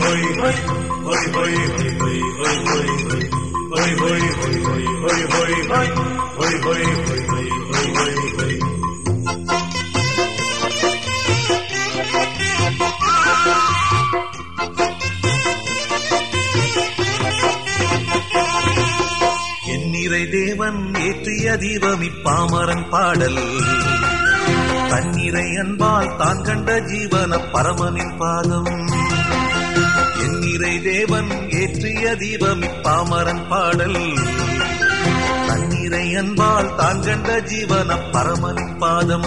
எண்ணிறை தேவன் ஏற்றிய தீபம் இப்பாமரன் பாடல் தன்னிறை அன்பால் தான் கண்ட ஜீவன பரமனின் பாதம் எண்ணிறை தேவன் ஏற்றிய தீபம் இப்பாமரன் பாடல் தன்னிறை அன்பால் தான் கண்ட ஜீவன பரமனின் பாதம்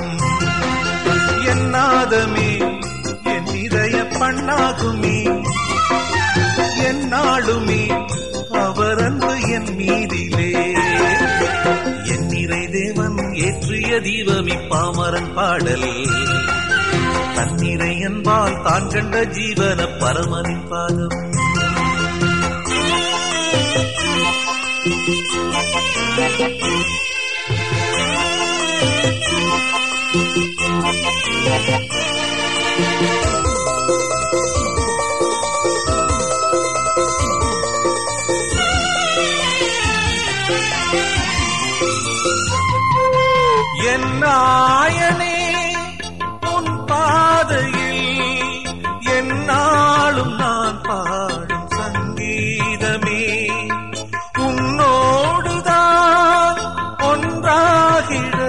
என்னாதமே என் இதய பண்ணாகுமே என்னாளுமே அவர் அன்பு என் மீதிலே என் நிறை தேவன் ஏற்றிய தீபம் இப்பாமரன் பாடல் தன்னிறை என்பால் தான் கண்ட ஜீவன பரமனின் பாதம் என் நாயனே உன் பாதையில் என்னாலும் நான் பாடும் சங்கீதமே உன்னோடுதான் ஒன்றாகிட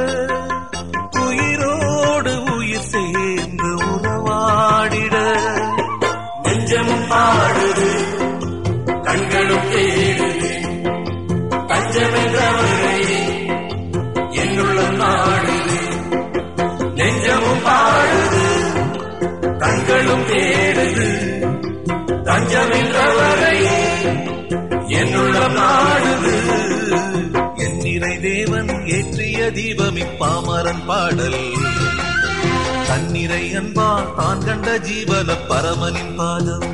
உயிரோடு உயிர் சேர்ந்து உறவாடிட நெஞ்சமும் பாடுது கண்களும் தேடுது தஞ்சமென்றவரை என்னுள்ளம் நாடுது நெஞ்சமும் பாடுது கண்களும் தேடுது தஞ்சமென்றவரை என்னுள்ளம் நாடுது என் நிறை தேவன் ஏற்றிய தீபம் இப்பாமரன் பாடல் தன்னிறை அன்பா தான் கண்ட ஜீவன பரமனின் பாதம்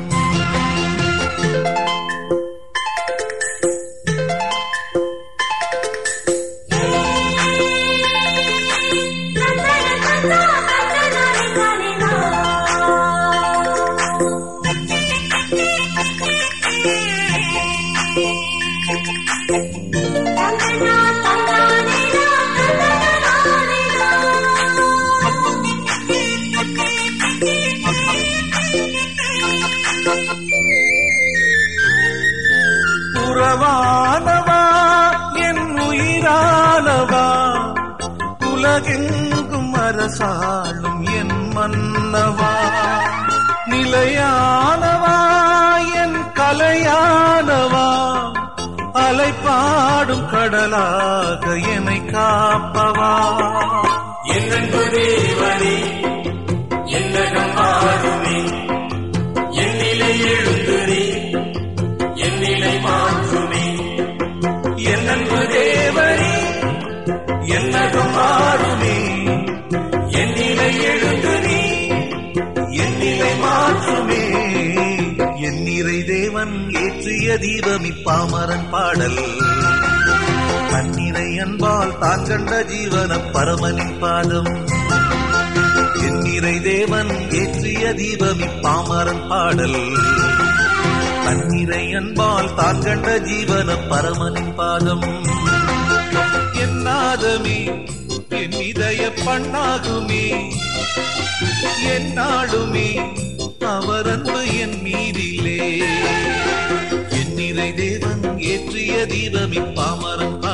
உறவானவா என் உயிரானவா உலகெங்கும் அரசாளும் என் மன்னவா நிலையானவா என் கலையானவா அலைப்பாடும் கடலாக என்னை காப்பவா என்னன்பு தேவனே என்னகம் மாறுமே என் நிலை எழுந்துரே என் நிலை மாற்றுமே என்னன்பு தேவனே என்னகம் மாறுமே என் நிலை எழுந்து நீ என் நிலை மாற்றுமே என் நிறை தேவன் ஏற்றிய தீபம் இப்பாமரன் பாடல் தன்னிறை அன்பால் தான் கண்ட ஜீவன பரமனின் பாதம் என் நிறை தேவன் ஏற்றிய தீபம் இப்பாமரன் பாடல் தன்னிறை அன்பால் தான் கண்ட ஜீவன பரமனின் பாதம் என் நாதமே என் இதய பண்ணாகுமே என் நாடுமே அவர் அன்பு என் மீதிலே என் நிறை தேவன் ஏற்றிய தீபம் இப்பாமரன்